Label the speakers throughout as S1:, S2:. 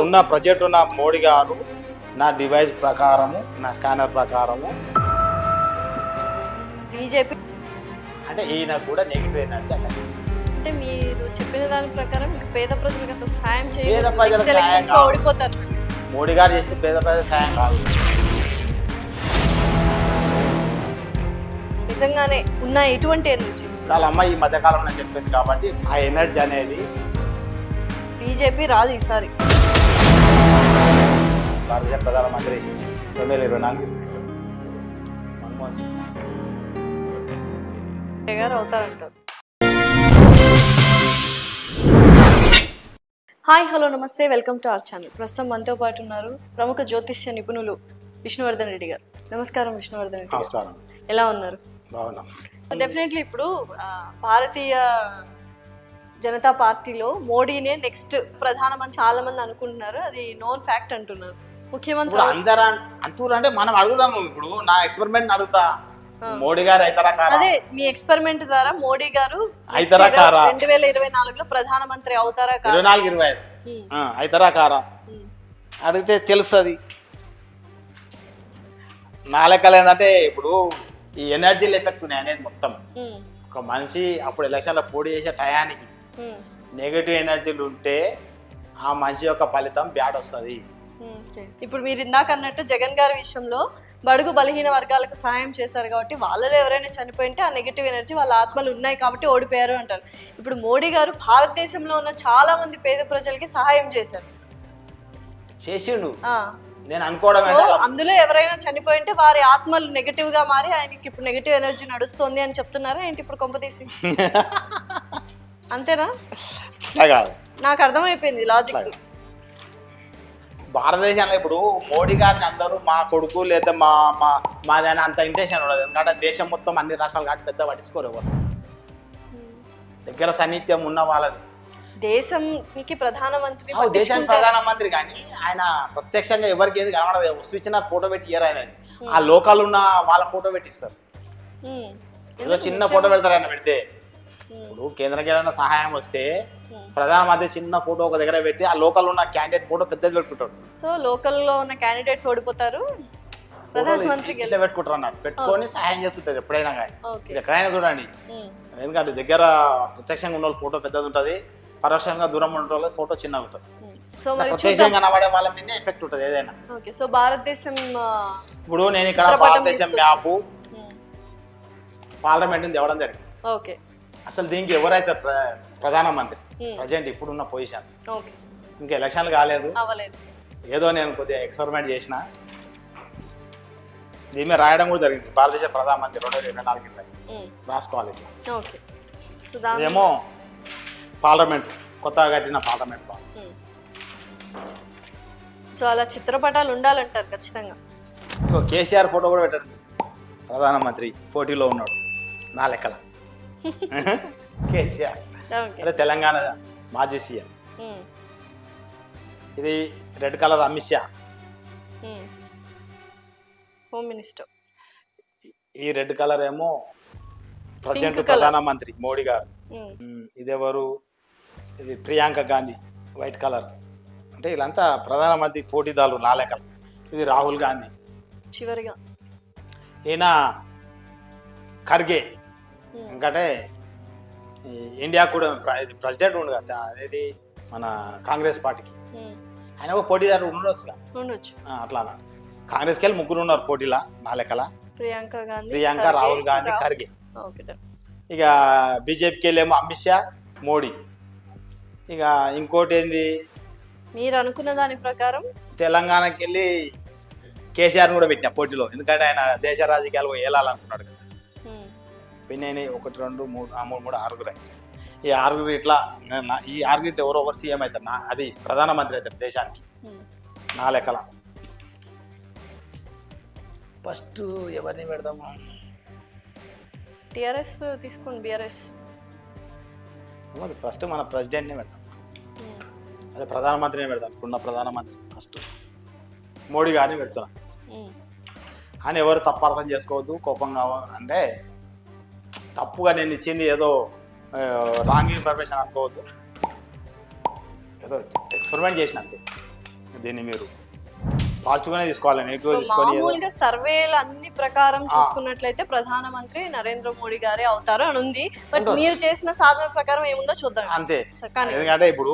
S1: ఇప్పుడున్న ప్రజెంట్ ఉన్న మోడీ గారు నా డివైస్ ప్రకారము నా స్కానర్ ప్రకారము
S2: బీజేపీ
S1: అంటే ఈయన కూడా నెగిటివ్ ఎనర్జీ అంటే
S2: అంటే మీరు చెప్పిన దాని ప్రకారం ఇంకా పేద ప్రజలకు అసలు సాయం
S1: పేద
S2: చేయలేదు
S1: ప్రజలకు
S2: నెక్స్ట్ ఎలక్షన్స్
S1: సాయం కాదు.
S2: ఓడిపోతారు మళ్ళీ.
S1: మోడీ గారు చేస్తే పేద పేద సాయం కాదు
S2: నిజంగానే ఉన్న ఎటువంటి ఎనర్జీస్
S1: వాళ్ళ అమ్మ ఈ మధ్యకాలంలో చెప్పింది కాబట్టి ఆ ఎనర్జీ అనేది
S2: బీజేపీ రాదు ఈసారి
S1: భారత ప్రధానమంత్రి రెండు వేల ఇరవై నాలుగు ఇరవై ఐదు మన్మోహన్ సింగ్
S2: గారు అవుతారంటారు హాయ్ హలో నమస్తే వెల్కమ్ టు అవర్ ఛానల్ ప్రస్తుతం మనతో పాటు ఉన్నారు ప్రముఖ జ్యోతిష్య నిపుణులు విష్ణువర్ధన్ రెడ్డి గారు నమస్కారం విష్ణువర్ధన్ రెడ్డి గారు
S1: నమస్కారం
S2: ఎలా ఉన్నారు
S1: బాగున్నాం
S2: డెఫినెట్లీ ఇప్పుడు ఆ, భారతీయ జనతా పార్టీలో మోడీనే నెక్స్ట్ ప్రధానమంత్రి చాలా మంది అనుకుంటున్నారు అది నోన్ ఫ్యాక్ట్ అంటున్నారు ముఖ్యమంత్రి
S1: ఇప్పుడు అందరూ అంటూరు అంటే మనం అడుగుదాము ఇప్పుడు నా ఎక్స్పెరిమెంట్ అడుగుతా మోడీ గారు అవుతారా కారా
S2: అదే మీ ఎక్స్పెరిమెంట్ ద్వారా మోడీ గారు
S1: అవుతారా కారా
S2: రెండు వేల ఇరవై నాలుగులో ప్రధానమంత్రి అవుతారా కాదా
S1: ఇరవై నాలుగు ఇరవై ఐదు
S2: ఉమ్,
S1: ఆ, అవుతారా కారా
S2: ఉమ్,
S1: అడిగితే తెలుస్తుంది నా లెక్కలు ఏంటంటే ఇప్పుడు ఈ ఎనర్జీలు ఎఫెక్ట్ ఉన్నాయి అనేది మొత్తం
S2: ఉమ్,
S1: ఒక మనిషి అప్పుడు ఎలక్షన్లో పోటీ చేసే టయానికి
S2: ఉమ్,
S1: నెగిటివ్ ఎనర్జీలు ఉంటే ఆ మనిషి యొక్క ఫలితం బ్యాడ్ వస్తుంది
S2: ఉమ్, ఓకే. ఇప్పుడు మీరు ఇందాక అన్నట్టు జగన్ గారి విషయంలో బడుగు బలహీన వర్గాలకు సహాయం చేశారు కాబట్టి వాళ్ళలో ఎవరైనా చనిపోయింటే ఆ నెగిటివ్ ఎనర్జీ వాళ్ళ ఆత్మలు ఉన్నాయి కాబట్టి ఓడిపోయారు అంటారు ఇప్పుడు మోడీ గారు భారతదేశంలో ఉన్న చాలా మంది పేద ప్రజలకి సహాయం చేశారు
S1: చేసిండు
S2: ఆ,
S1: నేను అనుకోవడం
S2: సో
S1: ఏంటంటే
S2: అందులో ఎవరైనా చనిపోయింటే వారి ఆత్మలు నెగటివ్ గా మారి ఆయనకి ఇప్పుడు నెగటివ్ ఎనర్జీ నడుస్తుంది అని చెప్తున్నారా ఏంటి ఇప్పుడు కొంపతీసి అంతేనా
S1: అట్లా కాదు
S2: నాకు అర్థమైపోయింది లాజిక్
S1: అట్లా. భారతదేశంలో ఇప్పుడు మోడీ గారిని అందరూ మా కొడుకు లేదా మా మా మాదని అంత ఇంటెన్షన్ ఉండదు ఎందుకంటే దేశం మొత్తం అన్ని రాష్ట్రాలు కాబట్టి పెద్ద పట్టించుకోరు ఎవరు దగ్గర సాన్నిధ్యం ఉన్న వాళ్ళది
S2: దేశంకి ప్రధానమంత్రి
S1: ఆ దేశానికి ప్రధానమంత్రి కానీ ఆయన ప్రత్యక్షంగా ఎవరికి ఏది కనబడదు వస్తువు ఇచ్చిన ఫోటో పెట్టి ఇయ్యరు ఆయన ఆ లోకల్ ఉన్న వాళ్ళ ఫోటో పెట్టిస్తారు
S2: ఉమ్,
S1: ఏదో చిన్న ఫోటో పెడతారు ఆయన పెడితే ఇప్పుడు కేంద్రంకి ఏదైనా సహాయం వస్తే ప్రధానమంత్రి చిన్న ఫోటో ఒక దగ్గర పెట్టి ఆ లోకల్ ఉన్న క్యాండిడేట్ ఫోటో పెద్దది పెట్టుకుంటాడు
S2: సో లోకల్ లో ఉన్న క్యాండిడేట్స్ ఓడిపోతారు ప్రధానమంత్రి
S1: ఇట్లా పెట్టుకుంటారు అన్నారు పెట్టుకొని సహాయం చేస్తుంటారు ఎప్పుడైనా కానీ
S2: ఓకే
S1: ఇది ఎక్కడైనా చూడండి
S2: ఉమ్,
S1: ఎందుకంటే దగ్గర ప్రత్యక్షంగా ఉన్న వాళ్ళ ఫోటో పెద్దది ఉంటుంది పరోక్షంగా దూరం ఉన్న వాళ్ళ ఫోటో చిన్నగా ఉంటుంది
S2: ఉమ్. సో మరి
S1: ప్రత్యక్షంగా కనబడే వాళ్ళ మీద ఎఫెక్ట్ ఉంటుంది ఏదైనా
S2: ఓకే సో భారతదేశం ఆ,
S1: ఇప్పుడు నేను ఇక్కడ
S2: చిత్రపటం
S1: భారతదేశం మ్యాప్
S2: ఉమ్,
S1: పార్లమెంట్ తేవడం జరిగింది
S2: ఓకే
S1: అసలు దీనికి ఎవరైతే ప్ర- ప్రధానమంత్రి
S2: Hmm.
S1: ప్రజెంట్ ఇప్పుడున్న పొజిషన్
S2: ఓకే
S1: ఇంకా ఎలక్షన్లు కాలేదు
S2: అవ్వలేదు
S1: ఏదో నేను కొద్దిగా ఎక్స్పెరిమెంట్ చేసిన దీని మీద రాయడం కూడా జరిగింది భారతదేశ ప్రధానమంత్రి రెండు వేల ఇరవై నాలుగు ఇరవై ఐదు.
S2: ఉమ్,
S1: రాసుకోవాలి ఇట్లా.
S2: ఓకే సో దాని
S1: ఇదేమో పార్లమెంట్ కొత్తగా కట్టిన పార్లమెంట్ భవన్.
S2: ఉమ్. సో అలా చిత్రపటాలు ఉండాలంటారు ఖచ్చితంగా
S1: ఇగో కేసీఆర్ ఫోటో కూడా పెట్టండి మీరు. ప్రధానమంత్రి పోటీలో ఉన్నాడు నా లెక్కల కేసీఆర్
S2: ఓకే
S1: అంటే తెలంగాణ మాజీ సీఎం
S2: ఉమ్,
S1: ఇది red colour Amit Shah
S2: um. Home minister
S1: ఈ రెడ్ కలర్ ఏమో ప్రజెంట్
S2: colour.
S1: ప్రధానమంత్రి మోడీ గారు
S2: ఉమ్,
S1: ఉమ్, ఇదెవరు ఇది ప్రియాంక గాంధీ వైట్ కలర్ అంటే వీళ్ళంతా ప్రధానమంత్రి పోటీదారులు నా లెక్కలు ఇది రాహుల్ గాంధీ
S2: చివరిగా
S1: ఈయన ఖర్గే
S2: ఉమ్,
S1: ఎందుకంటే ఈ ఇండియా కూడా ప్ర- ఇది ప్రెసిడెంట్ ఉండు కదా అనేది మన కాంగ్రెస్ పార్టీకి
S2: ఉమ్.
S1: ఆయన ఒక పోటీదారు ఉండొచ్చుగా
S2: ఉండొచ్చు
S1: ఆ, అట్లా అన్నాడు కాంగ్రెస్కి వెళ్ళి ముగ్గురు ఉన్నారు పోటీలా నా లెక్కల
S2: ప్రియాంక గాంధీ
S1: ప్రియాంక
S2: ఖర్గే,
S1: రాహుల్ గాంధీ
S2: రాహుల్.
S1: Kharge
S2: okay done.
S1: ఇక బీజేపీకి వెళ్ళేమో అమిత్ షా మోడీ ఇక ఇంకోటి ఏంది
S2: మీరు అనుకున్న దాని ప్రకారం
S1: తెలంగాణకి వెళ్ళి కేసీఆర్ కూడా పెట్టిన పోటీలో ఎందుకంటే ఆయన దేశ రాజకీయాలు ఏలాలనుకున్నాడు కదా
S2: ఉమ్,
S1: పిన్నని ఒకటి రెండు మూడు ఆ మూడు మూడు ఆరుగురు అయ్యారు. ఈ ఆరుగురు ఇట్లా నా- ఈ ఆరుగురు ఎవరో ఒకరు సీఎం అవుతారు నా అది ప్రధానమంత్రి అవుతారు దేశానికి
S2: ఉమ్.
S1: నా లెక్కల ఫస్ట్ ఎవరిని పెడదాము
S2: టిఆర్ఎస్ తీసుకోండి బీఆర్ఎస్
S1: ఏమో ఫస్ట్ మన ప్రెసిడెంట్నే పెడదాం అదే ప్రధానమంత్రినే పెడదాం ఇప్పుడున్న ప్రధానమంత్రి ఫస్ట్ మోడీ గారిని పెడుతున్నా అని ఎవరు తప్పు అర్థం చేసుకోవద్దు కోపంగా అంటే తప్పుగా నేను ఇచ్చింది ఏదో రాంగ్ ఇన్ఫర్మేషన్ అనుకోవద్దు ఏదో ఎక్స్పెరిమెంట్ చేసిన అంతే దీన్ని మీరు పాజిటివ్గానే తీసుకోవాలి నెగిటివ్
S2: సో
S1: తీసుకొని ఏదో-
S2: మామూలుగా సర్వేలు అన్ని ప్రకారం చూసుకున్నట్లయితే ప్రధానమంత్రి నరేంద్ర మోడీ గారే అవుతారు అని ఉంది బట్
S1: ఉండొచ్చు.
S2: మీరు చేసిన సాధన ప్రకారం ఏముందో చూద్దాం
S1: అంతే
S2: సరే, కానీ
S1: ఎందుకంటే ఇప్పుడు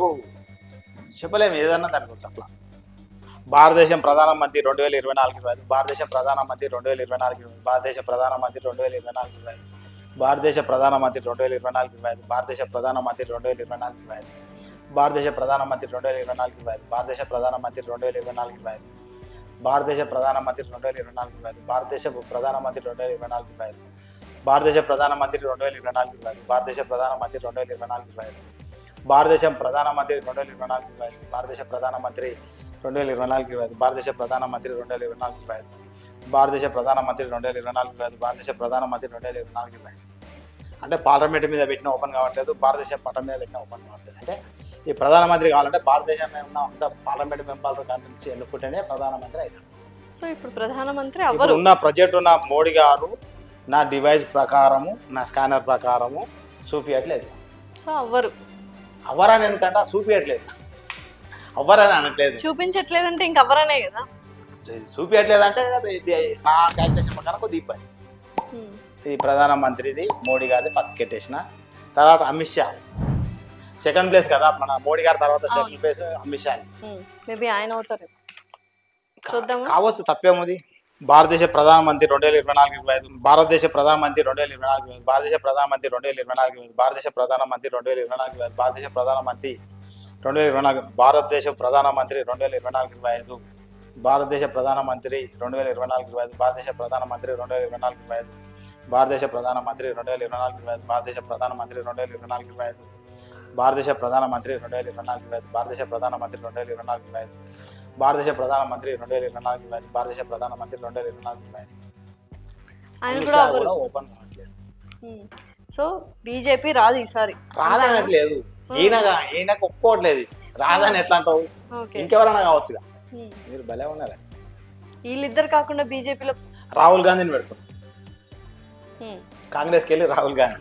S1: చెప్పలేము ఏదన్నా దానికి వచ్చి అట్లా భారతదేశం ప్రధానమంత్రి రెండు వేల ఇరవై నాలుగు ఇరవై ఐదు భారతదేశం ప్రధానమంత్రి రెండు వేల ఇరవై నాలుగు ఇరవై ఐదు భారతదేశ ప్రధానమంత్రి రెండు వేల ఇరవై నాలుగు ఇరవై ఐదు భారతదేశ ప్రధానమంత్రి రెండు వేల ఇరవై నాలుగు ఇరవై ఐదు భారతదేశ ప్రధానమంత్రి రెండు వేల ఇరవై నాలుగు ఇరవై ఐదు భారతదేశ ప్రధానమంత్రి రెండు వేల ఇరవై నాలుగు ఇరవై ఐదు భారతదేశ ప్రధానమంత్రి రెండు వేల ఇరవై నాలుగు ఇరవై ఐదు భారతదేశ ప్రధానమంత్రి రెండు వేల ఇరవై నాలుగు ఇరవై ఐదు భారతదేశ ప్రధానమంత్రి రెండు వేల ఇరవై నాలుగు ఇరవై ఐదు భారతదేశ ప్రధానమంత్రి రెండు వేల ఇరవై నాలుగు ఇరవై ఐదు భారతదేశ ప్రధానమంత్రి రెండు వేల ఇరవై నాలుగు ఇరవై ఐదు భారతదేశం ప్రధానమంత్రి రెండు వేల ఇరవై నాలుగు ఇరవై ఐదు భారతదేశ ప్రధానమంత్రి రెండు వేల ఇరవై నాలుగు ఇరవై ఐదు భారతదేశ ప్రధానమంత్రి రెండు వేల ఇరవై నాలుగు ఇరవై ఐదు భారతదేశ ప్రధానమంత్రి రెండు వేల ఇరవై నాలుగు ఇరవై ఐదు భారతదేశ ప్రధానమంత్రి రెండు వేల ఇరవై నాలుగు ఇరవై ఐదు అంటే పార్లమెంట్ మీద పెట్టిన ఓపెన్ కావట్లేదు భారతదేశ పట్టం మీద పెట్టిన ఓపెన్ కావట్లేదు అంటే ఈ ప్రధానమంత్రి కావాలంటే భారతదేశంలో ఉన్న అంత పార్లమెంట్ మెంబర్ల నుంచి ఎన్నుకుంటేనే ప్రధానమంత్రి అవుతాడు
S2: సో ఇప్పుడు ప్రధానమంత్రి
S1: ఇప్పుడు
S2: అవ్వరు
S1: ఉన్న ప్రజెంట్ ఉన్న మోడీ గారు నా డివైస్ ప్రకారము నా స్కానర్ ప్రకారము చూపించట్లేదు
S2: సో అవ్వరు
S1: అవ్వరని ఎందుకంటే చూపించట్లేదు అవ్వరని అనట్లేదు
S2: చూపించట్లేదంటే ఇంక అవ్వరనే కదా
S1: చూపించట్లేదు అంటే ఇది నా క్యాల్కులేషన్ ప్రకారం కొద్ది ఇబ్బంది
S2: Hmm.
S1: ఇది ప్రధానమంత్రిది మోడీ గారిది పక్కకెట్టేసిన తర్వాత అమిత్ షా సెకండ్ ప్లేస్ కదా మన మోడీ గారి తర్వాత second place Amit Shah
S2: maybe ఆయన అవుతారు చూద్దాము
S1: కావచ్చు తప్పేముంది భారతదేశ ప్రధానమంత్రి రెండు వేల ఇరవై నాలుగు ఇరవై ఐదు భారతదేశ ప్రధానమంత్రి రెండు వేల ఇరవై నాలుగు ఇరవై ఐదు భారతదేశ ప్రధానమంత్రి రెండు వేల ఇరవై నాలుగు ఇరవై ఐదు భారతదేశ ప్రధానమంత్రి రెండు వేల ఇరవై నాలుగు ఇరవై ఐదు భారతదేశ ప్రధానమంత్రి రెండు వేల ఇరవై నాలుగు భారతదేశ ప్రధానమంత్రి రెండు వేల ఇరవై నాలుగు ఇరవై ఐదు భారతదేశ ప్రధానమంత్రి రెండు వేల ఇరవై నాలుగు ఇరవై ఐదు భారతదేశ ప్రధానమంత్రి రెండు వేల ఇరవై నాలుగు ఇరవై ఐదు భారతదేశ ప్రధానమంత్రి రెండు వేల ఇరవై నాలుగు ఇరవై ఐదు భారతదేశ ప్రధానమంత్రి రెండు వేల ఇరవై నాలుగు ఇరవై ఐదు భారతదేశ ప్రధానమంత్రి రెండు వేల ఇరవై నాలుగు ఇరవై ఐదు భారతదేశ ప్రధానమంత్రి రెండు వేల ఇరవై నాలుగు ఇరవై ఐదు భారతదేశ ప్రధానమంత్రి రెండు వేల ఇరవై నాలుగు ఇరవై ఐదు భారతదేశ ప్రధానమంత్రి రెండు వేల ఇరవై నాలుగు ఇరవై ఐదు
S2: ఆయన
S1: అమిత్
S2: కూడా
S1: షా
S2: అవ్వరు
S1: కూడా ఓపెన్ కావట్లేదు
S2: Hmm. సో బీజేపీ రాదు ఈసారి
S1: రాదనట్లేదు ఈయనగా ఈయనకు ఒప్పుకోవట్లేదు రాదని ఎట్లా అంటావు
S2: ఓకే
S1: ఇంకెవరైనా కావచ్చుగా మీరు భలే ఉన్నారా
S2: వీళ్ళిద్దరు కాకుండా బీజేపీలో
S1: రాహుల్ గాంధీని పెడుతున్నాం కాంగ్రెస్కి వెళ్ళి రాహుల్ గాంధీ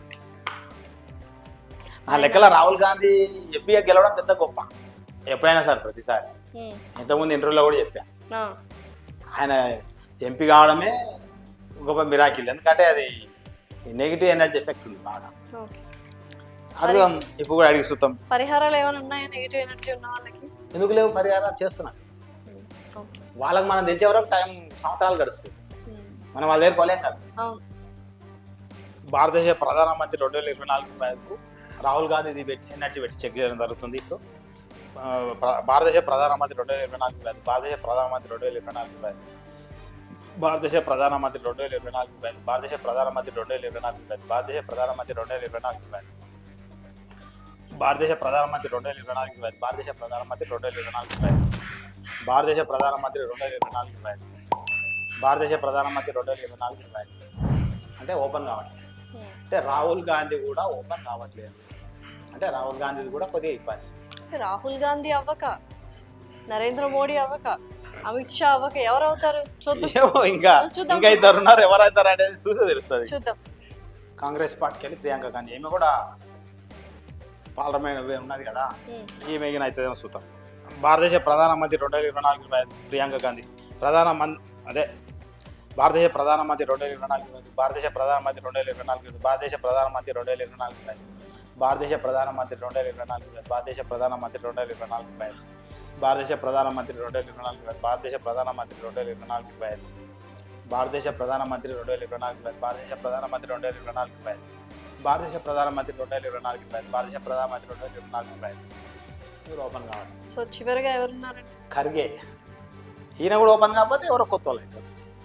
S1: నా లెక్కల రాహుల్ గాంధీ ఎంపీగా గెలవడం పెద్ద గొప్ప ఎప్పుడైనా సార్ ప్రతిసారి ఇంతకుముందు ఇంటర్వ్యూలో కూడా చెప్పా ఆయన ఎంపీ కావడమే గొప్ప మిరాకిల్ ఎందుకంటే అది నెగిటివ్ ఎనర్జీ ఎఫెక్ట్ ఉంది బాగా
S2: ఓకే
S1: అడుగుదాం ఇప్పుడు కూడా అడిగి చూద్దాం
S2: పరిహారాలు ఏమైనా ఉన్నాయా నెగిటివ్ ఎనర్జీ ఉన్న వాళ్ళకి
S1: ఎందుకు లేవు పరిహారం చేస్తున్నా
S2: ఓకే
S1: వాళ్ళకి మనం తెలిసే వరకు టైం సంవత్సరాలు గడుస్తుంది మనం వాళ్ళ దగ్గర పోలేం కదా
S2: అవును
S1: భారతదేశ ప్రధానమంత్రి రెండు వేల ఇరవై నాలుగు ఇరవై ఐదుకు రాహుల్ గాంధీ ఇది పెట్టి ఎనర్జీ పెట్టి చెక్ చేయడం జరుగుతుంది ఇప్పుడు ఆ, ప్ర- భారతదేశ ప్రధానమంత్రి రెండు వేల ఇరవై నాలుగు ఇరవై ఐదు భారతదేశ ప్రధానమంత్రి రెండు వేల ఇరవై నాలుగు ఇరవై ఐదు భారతదేశ ప్రధానమంత్రి రెండు వేల ఇరవై నాలుగు ఇరవై ఐదు భారతదేశ ప్రధానమంత్రి రెండు వేల ఇరవై నాలుగు ఇరవై ఐదు భారతదేశ ప్రధానమంత్రి రెండు వేల ఇరవై నాలుగు ఇరవై ఐదు భారతదేశ ప్రధానమంత్రి రెండు వేల ఇరవై నాలుగు ఇరవై ఐదు భారతదేశ ప్రధానమంత్రి రెండు వేల ఇరవై నాలుగు ఇరవై ఐదు భారతదేశ ప్రధానమంత్రి రెండు వేల ఇరవై నాలుగు ఇరవై ఐదు భారతదేశ ప్రధానమంత్రి రెండు వేల ఇరవై నాలుగు ఇరవై ఐదు అంటే ఓపెన్ కావట్లేదు అంటే రాహుల్ గాంధీ కూడా ఓపెన్ కావట్లేదు అంటే రాహుల్ గాంధీది కూడా కొద్దిగా ఇబ్బంది
S2: రాహుల్ గాంధీ అవ్వక నరేంద్ర మోడీ అవ్వక అమిత్ షా అవ్వక ఎవరు అవుతారు చూద్దాం
S1: ఏమో ఇంకా
S2: చూద్దాం.
S1: ఇంకా ఇద్దరు ఉన్నారు ఎవరైతారు అనేది చూసే తెలుస్తుంది
S2: చూద్దాం
S1: కాంగ్రెస్ పార్టీకి వెళ్ళి ప్రియాంక గాంధీ ఈమె కూడా పార్లమెంట్ ఉన్నది కదా
S2: ఉమ్.
S1: ఈమె ఈయన అవుతుందేమో చూద్దాం భారతదేశ ప్రధానమంత్రి రెండు వేల ఇరవై నాలుగు ఇరవై ఐదు ప్రియాంక గాంధీ ప్రధాన మం అదే భారతదేశ ప్రధానమంత్రి రెండు వేల ఇరవై నాలుగు ఇరవై ఐదు భారతదేశ ప్రధానమంత్రి రెండు వేల ఇరవై నాలుగు ఇరవై ఐదు భారతదేశ ప్రధానమంత్రి రెండు వేల ఇరవై నాలుగు ఇరవై ఐదు భారతదేశ ప్రధానమంత్రి రెండు వేల ఇరవై నాలుగు ఇరవై ఐదు భారతదేశ ప్రధానమంత్రి రెండు వేల ఇరవై నాలుగు ఇరవై ఐదు భారతదేశ ప్రధానమంత్రి రెండు వేల ఇరవై నాలుగు ఇరవై ఐదు భారతదేశ ప్రధానమంత్రి రెండు వేల ఇరవై నాలుగు ఇరవై ఐదు భారతదేశ ప్రధానమంత్రి రెండు వేల ఇరవై నాలుగు ఇరవై ఐదు భారతదేశ ప్రధానమంత్రి రెండు వేల ఇరవై నాలుగు ఇరవై ఐదు భారతదేశ ప్రధానమంత్రి రెండు వేల ఇరవై నాలుగు ఇరవై ఐదు భారతదేశ ప్రధానమంత్రి రెండు వేల ఇరవై నాలుగు ఇరవై ఐదు మీరు ఓపెన్ కావాలి
S2: సో చివరిగా ఎవరున్నారండి
S1: ఖర్గే ఈయన కూడా ఓపెన్ కాకపోతే ఎవరో కొత్త వాళ్ళు అవుతారు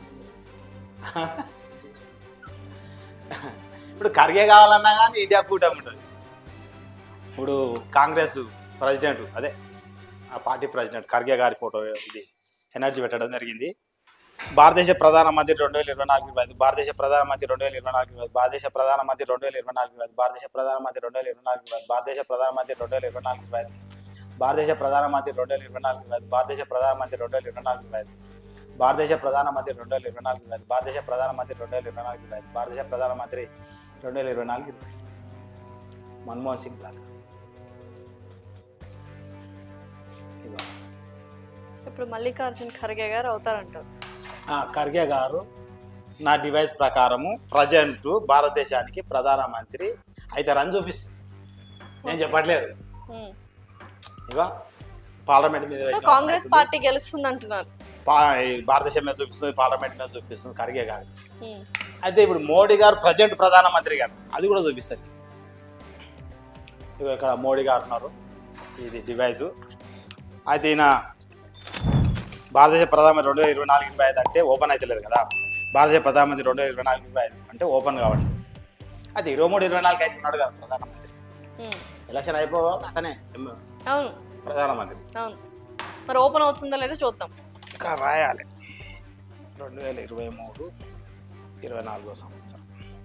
S1: ఇప్పుడు ఖర్గే కావాలన్నా కానీ ఇండియా కూటమి ఉంటుంది ఇప్పుడు కాంగ్రెస్ ప్రెసిడెంట్ అదే ఆ పార్టీ ప్రెసిడెంట్ ఖర్గే గారి ఫోటో ఇది ఎనర్జీ పెట్టడం జరిగింది భారతదేశ ప్రధానమంత్రి రెండు వేల ఇరవై నాలుగు ఇరవై ఐదు భారతదేశ ప్రధానమంత్రి రెండు వేల ఇరవై నాలుగు ఇరవై ఐదు భారతదేశ ప్రధానమంత్రి రెండు వేల ఇరవై నాలుగు ఇరవై ఐదు భారతదేశ ప్రధానమంత్రి రెండు వేల ఇరవై నాలుగు ఇరవై ఐదు భారతదేశ ప్రధానమంత్రి రెండు వేల ఇరవై నాలుగు ఇరవై ఐదు భారతదేశ ప్రధానమంత్రి రెండు వేల ఇరవై నాలుగు ఇరవై ఐదు భారతదేశ ప్రధానమంత్రి రెండు వేల ఇరవై నాలుగు ఇరవై ఐదు భారతదేశ ప్రధానమంత్రి రెండు వేల ఇరవై నాలుగు ఇరవై ఐదు భారతదేశ ప్రధానమంత్రి రెండు వేల ఇరవై నాలుగు ఇరవై ఐదు భారతదేశ ప్రధానమంత్రి రెండు వేల ఇరవై నాలుగు ఇరవై ఐదు మన్మోహన్ సింగ్ లాగా ఇవాళ
S2: ఇప్పుడు మల్లికార్జున్ ఖర్గే గారు అవుతారంటారు
S1: ఆ, ఖర్గే గారు నా డివైస్ ప్రకారము ప్రజెంట్ భారతదేశానికి ప్రధానమంత్రి అయితే రన్ చూపిస్తుంది నేను చెప్పట్లేదు
S2: ఉమ్.
S1: ఇక పార్లమెంట్ మీద
S2: సో
S1: పెట్టిన
S2: కాంగ్రెస్
S1: అభ్యర్థులు,
S2: పార్టీ గెలుస్తుంది అంటున్నారు
S1: పా- ఈ భారతదేశం మీద చూపిస్తుంది పార్లమెంట్ మీద చూపిస్తుంది ఖర్గే గారు
S2: ఉమ్.
S1: అయితే ఇప్పుడు మోడీ గారు ప్రజెంట్ ప్రధానమంత్రి గారు అది కూడా చూపిస్తుంది ఇగో ఇక్కడ మోడీ గారు ఉన్నారు ఇది డివైస్ అయితే ఈయన భారతదేశ ప్రధానమంత్రి రెండు వేల ఇరవై నాలుగు ఇరవై ఐదు అంటే ఓపెన్ అయితే లేదు కదా భారతదేశ ప్రధానమంత్రి రెండు వేల ఇరవై నాలుగు ఇరవై ఐదు అంటే ఓపెన్ కావట్లేదు అయితే ఇరవై మూడు ఇరవై నాలుగు అయితే ఉన్నాడు కదా ప్రధానమంత్రి
S2: ఉమ్.
S1: ఎలక్షన్ అయిపోవాలి అతనే ఎమ్-
S2: అవును
S1: ప్రధానమంత్రి
S2: అవును మరి ఓపెన్ అవుతుందో లేదో చూద్దాం
S1: ఇంకా రాయాలి రెండు వేల ఇరవై మూడు ఇరవై నాలుగో సంవత్సరం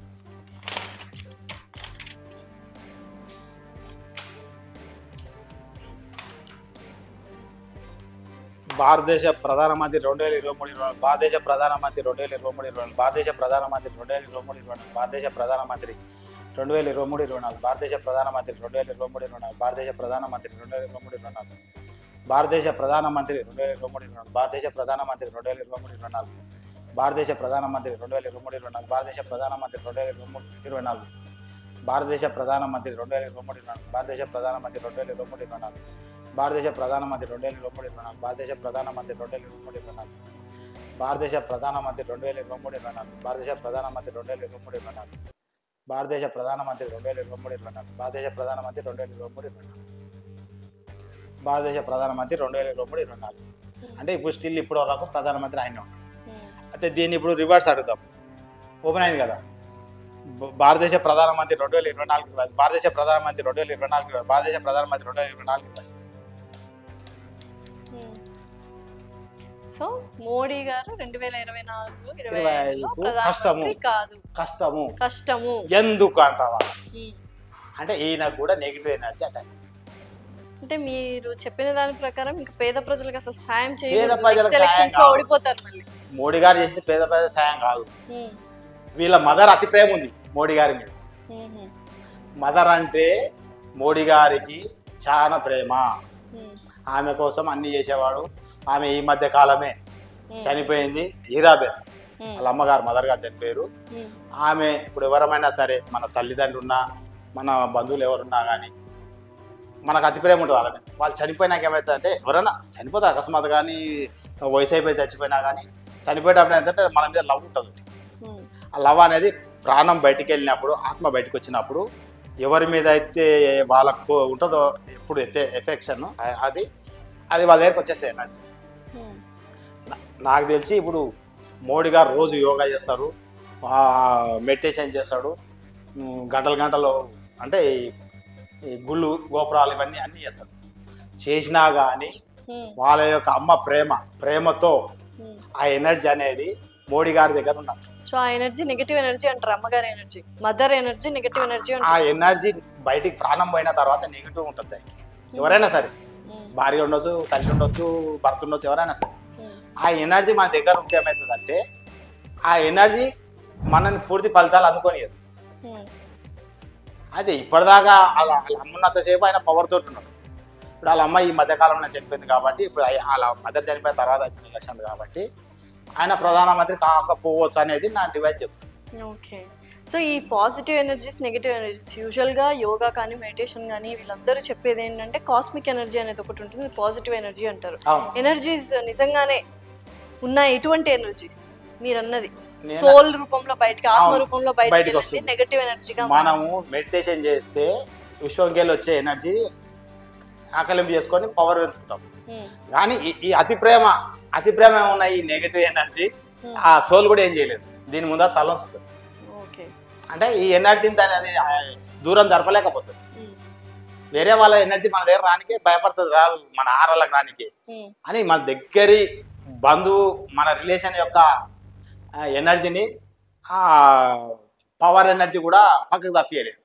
S1: భారతదేశ ప్రధానమంత్రి రెండు వేల ఇరవై మూడు ఇరవై నాలుగు భారతదేశ ప్రధానమంత్రి రెండు వేల ఇరవై మూడు ఇరవై నాలుగు భారతదేశ ప్రధానమంత్రి రెండు వేల ఇరవై మూడు ఇరవై నాలుగు భారతదేశ ప్రధానమంత్రి రెండు వేల ఇరవై మూడు ఇరవై నాలుగు భారతదేశ ప్రధానమంత్రి రెండు వేల ఇరవై మూడు ఇరవై నాలుగు భారతదేశ ప్రధానమంత్రి రెండు వేల ఇరవై మూడు ఇరవై నాలుగు భారతదేశ ప్రధానమంత్రి రెండు వేల ఇరవై మూడు ఇరవై నాలుగు భారతదేశ ప్రధానమంత్రి రెండు వేల ఇరవై మూడు ఇరవై నాలుగు భారతదేశ ప్రధానమంత్రి రెండు వేల ఇరవై మూడు ఇరవై నాలుగు భారతదేశ ప్రధానమంత్రి రెండు వేల ఇరవై మూడు ఇరవై నాలుగు భారతదేశ ప్రధానమంత్రి రెండు వేల ఇరవై మూడు ఇరవై నాలుగు భారతదేశ ప్రధానమంత్రి రెండు వేల ఇరవై మూడు ఇరవై నాలుగు భారతదేశ ప్రధానమంత్రి రెండు వేల ఇరవై మూడు ఇరవై నాలుగు భారతదేశ ప్రధానమంత్రి రెండు వేల ఇరవై మూడు ఇరవై నాలుగు భారతదేశ ప్రధానమంత్రి రెండు వేల ఇరవై మూడు ఇరవై నాలుగు భారతదేశ ప్రధానమంత్రి రెండు వేల ఇరవై మూడు ఇరవై నాలుగు భారతదేశ ప్రధానమంత్రి రెండు వేల ఇరవై మూడు ఇరవై నాలుగు భారతదేశ ప్రధానమంత్రి రెండు వేల ఇరవై మూడు ఇరవై నాలుగు భారతదేశ ప్రధానమంత్రి రెండు వేల ఇరవై మూడు ఇరవై నాలుగు అంటే ఇప్పుడు స్టిల్ ఇప్పుడు వరకు ప్రధానమంత్రి ఆయన ఉన్నాడు
S2: ఉమ్.
S1: అయితే దీన్ని ఇప్పుడు రివర్స్ అడుగుదాం ఓపెన్ అయింది కదా భ- భారతదేశ ప్రధానమంత్రి రెండు వేల ఇరవై నాలుగు ఇరవై ఐదు. భారతదేశ ప్రధానమంత్రి రెండు వేల ఇరవై నాలుగు ఇరవై ఐదు. భారతదేశ ప్రధానమంత్రి రెండు వేల ఇరవై నాలుగు ఇరవై ఐదు.
S2: ఉమ్. సో మోడీ గారు రెండు వేల ఇరవై నాలుగు ఇరవై
S1: ఇరవై
S2: ఐదులో
S1: ఐదుకు
S2: ప్రధానమంత్రి కాదు
S1: కష్టము
S2: కష్టము
S1: ఎందుకు అంటావా
S2: ఉమ్.
S1: అంటే ఈయన కూడా నెగిటివ్ ఎనర్జీ అటాక్
S2: అంటే మీరు చెప్పిన దాని ప్రకారం ఇంకా పేద ప్రజలకు అసలు సాయం
S1: పేద
S2: చేయలేదు
S1: ప్రజలకు
S2: నెక్స్ట్ ఎలక్షన్స్ లో
S1: సాయం
S2: ఓడిపోతారు మళ్ళీ
S1: మోడీ గారు చేస్తే పేద పేద సాయం కాదు
S2: ఉమ్.
S1: వీళ్ళ మదర్ అతి ప్రేమ ఉంది మోడీ గారి మీద
S2: ఉమ్.
S1: మదర్ అంటే మోడీ గారికి చాలా ప్రేమ
S2: ఉమ్.
S1: ఆమె కోసం అన్ని చేసేవాడు ఆమె ఈ మధ్య కాలమే
S2: Hmm.
S1: చనిపోయింది హీరాబెన్
S2: ఉమ్.
S1: వాళ్ళ అమ్మగారు మదర్ గారు చనిపోయారు
S2: ఉమ్.
S1: ఆమె ఇప్పుడు ఎవరమైనా సరే మన తల్లిదండ్రులు ఉన్నా మన బంధువులు ఎవరున్నా కానీ మనకు అతి ప్రేమ ఉంటుంది వాళ్ళ మీద వాళ్ళు చనిపోయినాక ఏమవుతుంది అంటే ఎవరైనా చనిపోతారు అకస్మాత్ కానీ వయసు అయిపోయి చచ్చిపోయినా కానీ చనిపోయేటప్పుడు ఏంటంటే మన మీద లవ్ ఉంటుంది
S2: ఉమ్.
S1: ఆ లవ్ అనేది ప్రాణం బయటికి వెళ్ళినప్పుడు ఆత్మ బయటకు వచ్చినప్పుడు ఎవరి మీద అయితే వాళ్ళకు ఉంటుందో ఎప్పుడు ఎఫె ఎఫెక్షన్ అది అది వాళ్ళ దగ్గరికి వచ్చేస్తాయి ఎనర్జీ
S2: ఉమ్.
S1: నా- నాకు తెలిసి ఇప్పుడు మోడీ గారు రోజు యోగా చేస్తారు మెడిటేషన్ చేస్తాడు ఉమ్, గంటలు గంటలు అంటే ఈ- ఈ గుళ్ళు గోపురాలు ఇవన్నీ అన్నీ చేస్తారు చేసినా కానీ
S2: ఉమ్.
S1: వాళ్ళ యొక్క అమ్మ ప్రేమ ప్రేమతో
S2: ఉమ్.
S1: ఆ ఎనర్జీ అనేది మోడీ గారి దగ్గర ఉన్నట్టు
S2: సో ఆ ఎనర్జీ నెగిటివ్ ఎనర్జీ అంటారు అమ్మగారి energy mother energy negative energy
S1: ఆ
S2: అంటారు
S1: ఎనర్జీ బయటికి ప్రాణం పోయిన తర్వాత నెగిటివ్ ఉంటుంది దానికి ఎవరైనా సరే
S2: ఉమ్.
S1: భార్య ఉండొచ్చు తల్లి ఉండొచ్చు భర్త ఉండొచ్చు ఎవరైనా సరే
S2: ఉమ్.
S1: ఆ ఎనర్జీ మన దగ్గర ఉంటే ఏమవుతుందంటే ఆ ఎనర్జీ మనని పూర్తి ఫలితాలు అందుకోనియదు
S2: ఉమ్.
S1: అయితే ఇప్పటిదాకా వాళ్ళ వాళ్ళ అమ్మున్నంతసేపు ఆయన పవర్ తోటి ఉన్నాడు ఇప్పుడు వాళ్ళ అమ్మ ఈ మధ్యకాలంలో చనిపోయింది కాబట్టి ఇప్పుడు ఆయ- వాళ్ళ మదర్ చనిపోయిన తర్వాత వచ్చిన ఎలక్షన్ కాబట్టి ఆయన ప్రధానమంత్రి కాకపోవచ్చు అనేది నా డివైస్ చెప్తుంది
S2: ఓకే సో ఈ పాజిటివ్ ఎనర్జీస్ నెగిటివ్ ఎనర్జీస్ యూజువల్గా యోగా కానీ మెడిటేషన్ కానీ వీళ్ళందరూ చెప్పేది ఏంటంటే కాస్మిక్ ఎనర్జీ అనేది ఒకటి ఉంటుంది పాజిటివ్ ఎనర్జీ అంటారు
S1: అవును
S2: ఎనర్జీస్ నిజంగానే ఉన్నాయి ఎటువంటి ఎనర్జీస్ మీరు అన్నది
S1: నేను-
S2: సోల్ రూపంలో బయటికి ఆత్మ
S1: అవును,
S2: రూపంలో
S1: బయటికి
S2: బయటికి
S1: వస్తుంది.
S2: నెగటివ్ ఎనర్జీగా
S1: మనము మెడిటేషన్ చేస్తే విశ్వంకెళ్ళి వచ్చే ఎనర్జీ ఆకలింపు చేసుకొని పవర్ పెంచుకుంటాం కానీ ఈ- ఈ అతి ప్రేమ అతి ప్రేమ ఉన్న ఈ నెగిటివ్ ఎనర్జీ ఆ సోల్ కూడా ఏం చేయలేదు దీని ముందర తలొస్తుంది
S2: ఓకే
S1: అంటే ఈ ఎనర్జీని అనేది ఆ దూరం జరపలేకపోతుంది వేరే వాళ్ళ ఎనర్జీ మన దగ్గర రానికే భయపడుతుంది రాదు మన ఆరాలకు రానికే అని మన దగ్గరి బంధువు మన రిలేషన్ యొక్క ఆ, ఎనర్జీని పవర్ ఎనర్జీ కూడా పక్కకు తప్పియలేదు